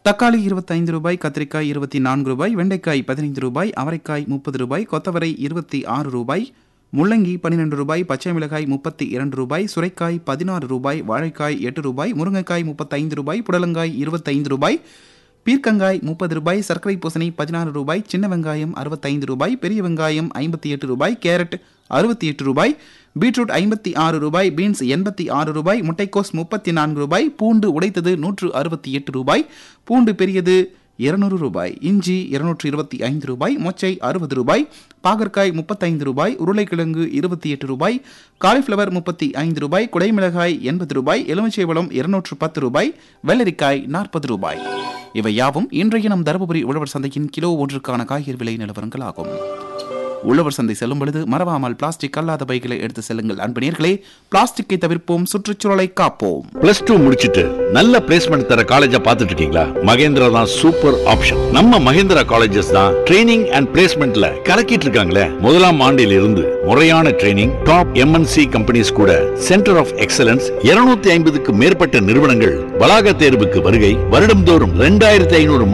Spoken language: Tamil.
தக்காளி இருபத்தைந்து ரூபாய் கத்திரிக்காய் இருபத்தி நான்கு ரூபாய் வெண்டைக்காய் பதினைந்து ரூபாய் அவரைக்காய் முப்பது ரூபாய் கொத்தவரை இருபத்தி ஆறு ரூபாய் முள்ளங்கி பன்னிரெண்டு ரூபாய் பச்சை மிளகாய் முப்பத்தி இரண்டு ரூபாய் சுரைக்காய் பதினாறு ரூபாய் வாழைக்காய் எட்டு ரூபாய் முருங்கைக்காய் முப்பத்தைந்து ரூபாய் புடலங்காய் இருபத்தைந்து ரூபாய் பீர்க்கங்காய் முப்பது ரூபாய் சர்க்கரை பூசணி பதினாறு ரூபாய் சின்ன வெங்காயம் அறுபத்தைந்து ரூபாய் பெரிய வெங்காயம் ஐம்பத்தி எட்டு ரூபாய் கேரட் அறுபத்தி எட்டு ரூபாய் பீட்ரூட் ஐம்பத்தி ஆறு ரூபாய் பீன்ஸ் எண்பத்தி ஆறு ரூபாய் முட்டைக்கோஸ் முப்பத்தி நான்கு ரூபாய் பூண்டு உடைத்தது நூற்று அறுபத்தி எட்டு ரூபாய் பூண்டு பெரியது இருநூறு ரூபாய் இஞ்சி இருநூற்று இருபத்தி ஐந்து ரூபாய் மொச்சை அறுபது ரூபாய் பாகற்காய் முப்பத்தைந்து ரூபாய் உருளைக்கிழங்கு இருபத்தி எட்டு ரூபாய் காலிஃப்ளவர் முப்பத்தி ஐந்து ரூபாய் குடைமிளகாய் எண்பது ரூபாய் எலுமிச்சை பழம் இருநூற்று பத்து ரூபாய் வெள்ளரிக்காய் நாற்பது ரூபாய் இவை யாவும் இன்றைய நம் தருமபுரி உழவர் சந்தையின் கிலோ ஒன்றுக்கான காய்கறி விலை நிலவரங்கள் ஆகும் உழவர் சந்தை செல்லும் பொழுது மறவாமல் பிளாஸ்டிக் அல்லாத பைகளை எடுத்து செல்லுங்கள் அன்பு பிளாஸ்டிக்கை தவிர்ப்போம் சுற்றுச்சூழலை காப்போம் பிளஸ் டூ முடிச்சிட்டு நல்ல பிளேஸ்மெண்ட் தர காலேஜா பார்த்துட்டு இருக்கீங்களா மகேந்திரா தான் சூப்பர் ஆப்ஷன் நம்ம மகேந்திரா காலேஜஸ் தான் ட்ரைனிங் அண்ட் பிளேஸ்மெண்ட்ல கலக்கிட்டு இருக்காங்களே முதலாம் ஆண்டில் இருந்து முறையான ட்ரைனிங் டாப் எம்என்சி கம்பெனிஸ் கூட சென்டர் ஆஃப் எக்ஸலன்ஸ் 250 ஐம்பதுக்கு மேற்பட்ட நிறுவனங்கள் வளாக தேர்வுக்கு வருகை வருடம்தோறும் ரெண்டாயிரத்தி ஐநூறு